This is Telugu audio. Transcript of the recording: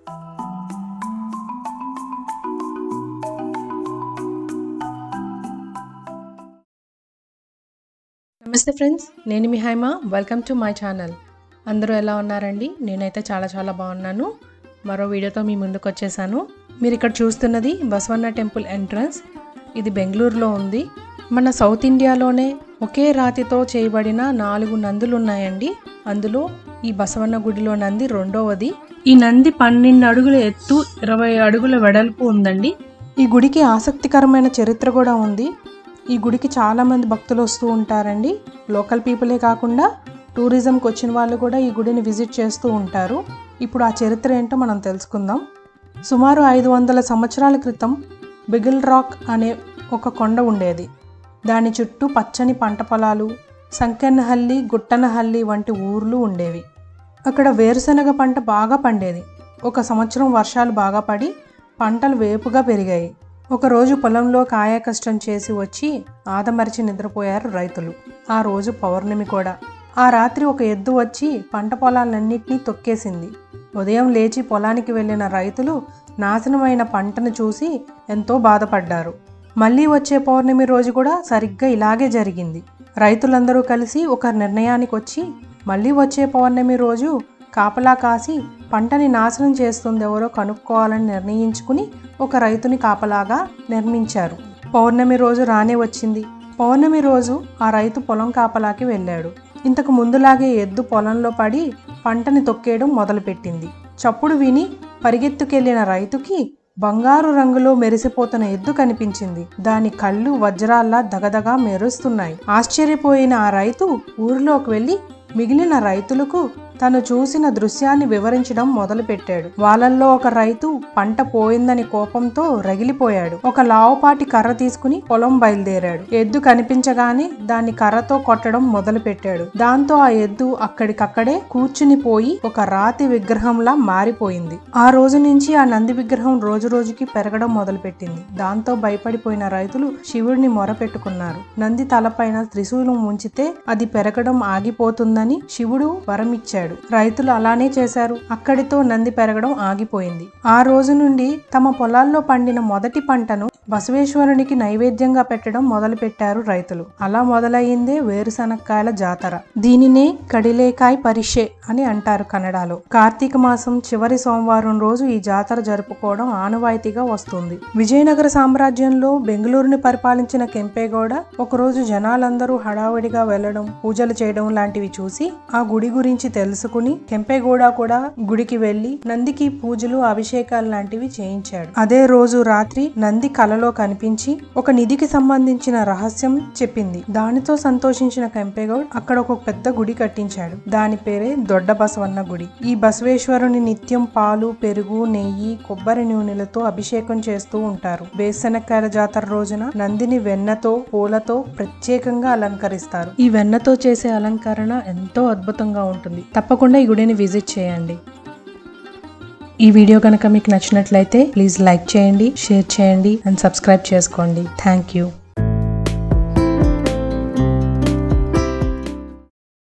నమస్తే ఫ్రెండ్స్ నేను మీ Haima welcome to my channel అందరూ ఎలా ఉన్నారండి నేనైతే చాలా చాలా బాగున్నాను మరో వీడియోతో మీ ముందుకు వచ్చేసాను మీరు ఇక్కడ చూస్తున్నది బసవన్న టెంపుల్ ఎంట్రన్స్ ఇది బెంగళూరులో ఉంది మన సౌత్ ఇండియాలోనే ఒకే రాతితో చేయబడిన నాలుగు నందులు ఉన్నాయండి అందులో ఈ బసవన్న గుడిలో నంది రెండవది ఈ నంది పన్నెండు అడుగుల ఎత్తు ఇరవై అడుగుల వెడల్పు ఉందండి ఈ గుడికి ఆసక్తికరమైన చరిత్ర కూడా ఉంది ఈ గుడికి చాలా మంది భక్తులు వస్తూ ఉంటారండి లోకల్ పీపులే కాకుండా టూరిజంకి వచ్చిన వాళ్ళు కూడా ఈ గుడిని విజిట్ చేస్తూ ఉంటారు ఇప్పుడు ఆ చరిత్ర ఏంటో మనం తెలుసుకుందాం సుమారు ఐదు వందల సంవత్సరాల క్రితం బిగిల్ రాక్ అనే ఒక కొండ ఉండేది దాని చుట్టూ పచ్చని పంట పొలాలు సంకెన్నహల్లి గుట్టనహల్లి వంటి ఊర్లు ఉండేవి అక్కడ వేరుశనగ పంట బాగా పండేది ఒక సంవత్సరం వర్షాలు బాగా పడి పంటలు వేపుగా పెరిగాయి ఒకరోజు పొలంలో కాయ కష్టం చేసి వచ్చి ఆదమరిచి నిద్రపోయారు రైతులు ఆ రోజు పౌర్ణమి కూడా ఆ రాత్రి ఒక ఎద్దు వచ్చి పంట పొలాలన్నింటినీ తొక్కేసింది ఉదయం లేచి పొలానికి వెళ్ళిన రైతులు నాశనమైన పంటను చూసి ఎంతో బాధపడ్డారు మళ్ళీ వచ్చే పౌర్ణమి రోజు కూడా సరిగ్గా ఇలాగే జరిగింది రైతులందరూ కలిసి ఒక నిర్ణయానికి వచ్చి మళ్ళీ వచ్చే పౌర్ణమి రోజు కాపలా కాసి పంటని నాశనం చేస్తుంది ఎవరో కనుక్కోవాలని నిర్ణయించుకుని ఒక రైతుని కాపలాగా నిర్మించారు పౌర్ణమి రోజు రానే వచ్చింది పౌర్ణమి రోజు ఆ రైతు పొలం కాపలాకి వెళ్ళాడు ఇంతకు ముందులాగే ఎద్దు పొలంలో పడి పంటని తొక్కేయడం మొదలుపెట్టింది చప్పుడు విని పరిగెత్తుకెళ్లిన రైతుకి బంగారు రంగులో మెరిసిపోతున్న ఎద్దు కనిపించింది దాని కళ్ళు వజ్రాల్లా దగదగా మెరుస్తున్నాయి ఆశ్చర్యపోయిన ఆ రైతు ఊరిలోకి వెళ్ళి మిగిలిన రైతులకు తను చూసిన దృశ్యాన్ని వివరించడం మొదలుపెట్టాడు వాళ్ళల్లో ఒక రైతు పంట పోయిందని కోపంతో రగిలిపోయాడు ఒక లావుపాటి కర్ర తీసుకుని పొలం బయలుదేరాడు ఎద్దు కనిపించగానే దాన్ని కర్రతో కొట్టడం మొదలుపెట్టాడు దాంతో ఆ ఎద్దు అక్కడికక్కడే కూర్చుని పోయి ఒక రాతి విగ్రహంలా మారిపోయింది ఆ రోజు నుంచి ఆ నంది విగ్రహం రోజు రోజుకి పెరగడం మొదలుపెట్టింది దాంతో భయపడిపోయిన రైతులు శివుడిని మొరపెట్టుకున్నారు నంది తలపైన త్రిశూలం ఉంచితే అది పెరగడం ఆగిపోతుందని శివుడు వరమిచ్చాడు రైతులు అలానే చేశారు అక్కడితో నంది పెరగడం ఆగిపోయింది ఆ రోజు నుండి తమ పొలాల్లో పండిన మొదటి పంటను బసవేశ్వరునికి నైవేద్యంగా పెట్టడం మొదలుపెట్టారు రైతులు అలా మొదలయ్యిందే వేరుశనక్కాయల జాతర దీనినే కడిలేకాయ్ పరిషే అని అంటారు కన్నడలో కార్తీక మాసం చివరి సోమవారం రోజు ఈ జాతర జరుపుకోవడం ఆనవాయితీగా వస్తుంది విజయనగర సామ్రాజ్యంలో బెంగళూరుని పరిపాలించిన కెంపేగౌడ ఒకరోజు జనాలందరూ హడావిడిగా వెళ్లడం పూజలు చేయడం లాంటివి చూసి ఆ గుడి గురించి తెలుసుకుని కెంపేగౌడ కూడా గుడికి వెళ్లి నందికి పూజలు అభిషేకాలు లాంటివి చేయించాడు అదే రోజు రాత్రి నంది కలలో కనిపించి ఒక నిధికి సంబంధించిన రహస్యం చెప్పింది దానితో సంతోషించిన కెంపేగౌడ్ అక్కడ ఒక పెద్ద గుడి కట్టించాడు దాని పేరే దొడ్డ బసవన్న గుడి ఈ బసవేశ్వరుని నిత్యం పాలు పెరుగు నెయ్యి కొబ్బరి నూనెలతో అభిషేకం చేస్తూ ఉంటారు వేసనక్కాయల జాతర రోజున నందిని వెన్నతో పూలతో ప్రత్యేకంగా అలంకరిస్తారు ఈ వెన్నతో చేసే అలంకరణ ఎంతో అద్భుతంగా ఉంటుంది తప్పకుండా ఈ గుడిని విజిట్ చేయండి ఈ వీడియో కనుక మీకు నచ్చినట్లయితే ప్లీజ్ లైక్ చేయండి షేర్ చేయండి అండ్ సబ్స్క్రైబ్ చేసుకోండి థ్యాంక్ యూ